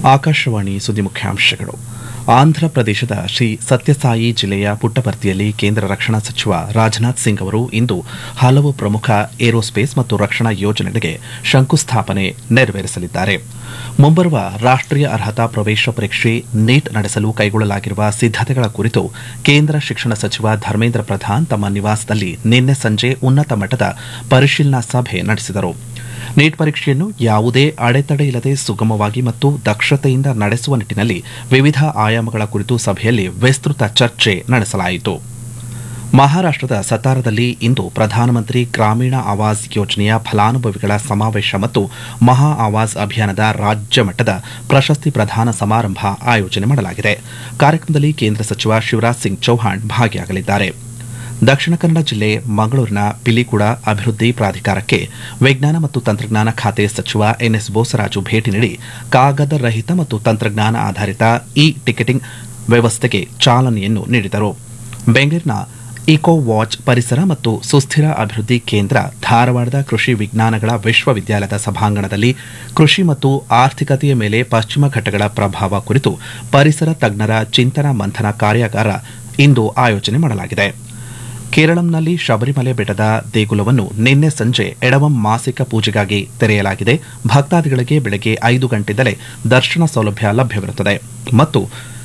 ಆಕಾಶವಾಣಿ ಸುದ್ದಿ ಮುಖ್ಯಾಂಶಗಳು ಆಂಧ್ರಪ್ರದೇಶದ ಶ್ರೀ ಸತ್ಯಸಾಯಿ ಜಿಲ್ಲೆಯ ಪುಟ್ಟಪರ್ತಿಯಲ್ಲಿ ಕೇಂದ್ರ ರಕ್ಷಣಾ ಸಚಿವ ರಾಜನಾಥ್ ಸಿಂಗ್ ಅವರು ಇಂದು ಹಲವು ಪ್ರಮುಖ ಏರೋಸ್ಪೇಸ್ ಮತ್ತು ರಕ್ಷಣಾ ಯೋಜನೆಗಳಿಗೆ ಶಂಕುಸ್ಥಾಪನೆ ನೆರವೇರಿಸಲಿದ್ದಾರೆ ಮುಂಬರುವ ರಾಷ್ಟೀಯ ಅರ್ಹತಾ ಪ್ರವೇಶ ಪರೀಕ್ಷೆ ನೀಟ್ ನಡೆಸಲು ಕೈಗೊಳ್ಳಲಾಗಿರುವ ಸಿದ್ದತೆಗಳ ಕುರಿತು ಕೇಂದ್ರ ಶಿಕ್ಷಣ ಸಚಿವ ಧರ್ಮೇಂದ್ರ ಪ್ರಧಾನ್ ತಮ್ಮ ನಿವಾಸದಲ್ಲಿ ನಿನ್ನೆ ಸಂಜೆ ಉನ್ನತ ಮಟ್ಟದ ಪರಿಶೀಲನಾ ಸಭೆ ನಡೆಸಿದರು ನೀಟ್ ಪರೀಕ್ಷೆಯನ್ನು ಯಾವುದೇ ಅಡೆತಡೆ ಇಲ್ಲದೆ ಸುಗಮವಾಗಿ ಮತ್ತು ದಕ್ಷತೆಯಿಂದ ನಡೆಸುವ ನಿಟ್ಟಿನಲ್ಲಿ ವಿವಿಧ ಆಯಾಮಗಳ ಕುರಿತು ಸಭೆಯಲ್ಲಿ ವಿಸ್ತೃತ ಚರ್ಚೆ ನಡೆಸಲಾಯಿತು ಮಹಾರಾಷ್ಟದ ಸತಾರದಲ್ಲಿ ಇಂದು ಪ್ರಧಾನಮಂತ್ರಿ ಗ್ರಾಮೀಣ ಆವಾಸ್ ಯೋಜನೆಯ ಫಲಾನುಭವಿಗಳ ಸಮಾವೇಶ ಮತ್ತು ಮಹಾ ಆವಾಸ್ ಅಭಿಯಾನದ ರಾಜ್ಯ ಮಟ್ಟದ ಪ್ರಶಸ್ತಿ ಪ್ರದಾನ ಸಮಾರಂಭ ಆಯೋಜನೆ ಮಾಡಲಾಗಿದೆ ಕಾರ್ಯಕ್ರಮದಲ್ಲಿ ಕೇಂದ್ರ ಸಚಿವ ಶಿವರಾಜ್ ಸಿಂಗ್ ಚೌಹಾಣ್ ಭಾಗಿಯಾಗಲಿದ್ದಾರೆ ದಕ್ಷಿಣ ಕನ್ನಡ ಜಿಲ್ಲೆ ಮಂಗಳೂರಿನ ಪಿಲಿಕುಡ ಅಭಿವೃದ್ಧಿ ಪ್ರಾಧಿಕಾರಕ್ಕೆ ವಿಜ್ಞಾನ ಮತ್ತು ತಂತ್ರಜ್ಞಾನ ಖಾತೆ ಸಚಿವ ಎನ್ಎಸ್ ಬೋಸರಾಜು ಭೇಟಿ ನೀಡಿ ಕಾಗದ ರಹಿತ ಮತ್ತು ತಂತ್ರಜ್ಞಾನ ಆಧಾರಿತ ಇ ಟಿಕೆಟಿಂಗ್ ವ್ಯವಸ್ಥೆಗೆ ಚಾಲನೆಯನ್ನು ನೀಡಿದರು ಬೆಂಗಳೂರಿನ ಇಕೋ ವಾಚ್ ಪರಿಸರ ಮತ್ತು ಸುಸ್ಥಿರ ಅಭಿವೃದ್ಧಿ ಕೇಂದ್ರ ಧಾರವಾಡದ ಕೃಷಿ ವಿಜ್ಞಾನಗಳ ವಿಶ್ವವಿದ್ಯಾಲಯದ ಸಭಾಂಗಣದಲ್ಲಿ ಕೃಷಿ ಮತ್ತು ಆರ್ಥಿಕತೆಯ ಮೇಲೆ ಪಶ್ಚಿಮ ಘಟ್ಟಗಳ ಪ್ರಭಾವ ಕುರಿತು ಪರಿಸರ ತಜ್ಞರ ಚಿಂತನ ಮಂಥನ ಕಾರ್ಯಾಗಾರ ಇಂದು ಆಯೋಜನೆ ಮಾಡಲಾಗಿದೆ ಕೇರಳಂನಲ್ಲಿ ಶಬರಿಮಲೆ ಬೆಟ್ಟದ ದೇಗುಲವನ್ನು ನಿನ್ನೆ ಸಂಜೆ ಎಡವಂ ಮಾಸಿಕ ಪೂಜೆಗಾಗಿ ತೆರೆಯಲಾಗಿದೆ ಭಕ್ತಾದಿಗಳಿಗೆ ಬೆಳಗ್ಗೆ ಐದು ಗಂಟೆಯಿಂದಲೇ ದರ್ಶನ ಸೌಲಭ್ಯ ಲಭ್ಯವಿರುತ್ತದೆ ಮತ್ತು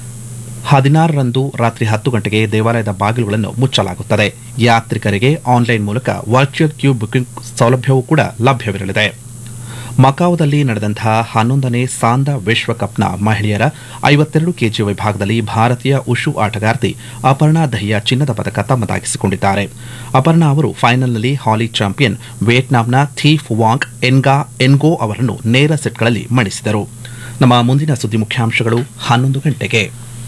ಹದಿನಾರರಂದು ರಾತ್ರಿ ಹತ್ತು ಗಂಟೆಗೆ ದೇವಾಲಯದ ಬಾಗಿಲುಗಳನ್ನು ಮುಚ್ಚಲಾಗುತ್ತದೆ ಯಾತ್ರಿಕರಿಗೆ ಆನ್ಲೈನ್ ಮೂಲಕ ವರ್ಚುವಲ್ ಕ್ಯೂ ಬುಕಿಂಗ್ ಸೌಲಭ್ಯವೂ ಕೂಡ ಲಭ್ಯವಿರಲಿದೆ ಮಕಾವುದಲ್ಲಿ ನಡೆದಂತಹ ಹನ್ನೊಂದನೇ ಸಾಂದ ವಿಶ್ವಕಪ್ನ ಮಹಿಳೆಯರ ಐವತ್ತೆರಡು ಕೆಜಿ ವಿಭಾಗದಲ್ಲಿ ಭಾರತೀಯ ಉಷು ಆಟಗಾರ್ತಿ ಅಪರ್ಣಾ ದಹಿಯಾ ಚಿನ್ನದ ಪದಕ ತಮ್ಮದಾಗಿಸಿಕೊಂಡಿದ್ದಾರೆ ಅಪರ್ಣಾ ಅವರು ಫೈನಲ್ನಲ್ಲಿ ಹಾಲಿ ಚಾಂಪಿಯನ್ ವಿಯೆಟ್ನಾಂನ ಥೀಫ್ ವಾಂಗ್ ಎನ್ಗಾ ಎನ್ಗೋ ಅವರನ್ನು ನೇರ ಸೆಟ್ಗಳಲ್ಲಿ ಮಣಿಸಿದರು ನಮ್ಮ ಮುಂದಿನ ಸುದ್ದಿ ಮುಖ್ಯಾಂಶಗಳು ಹನ್ನೊಂದು ಗಂಟೆಗೆ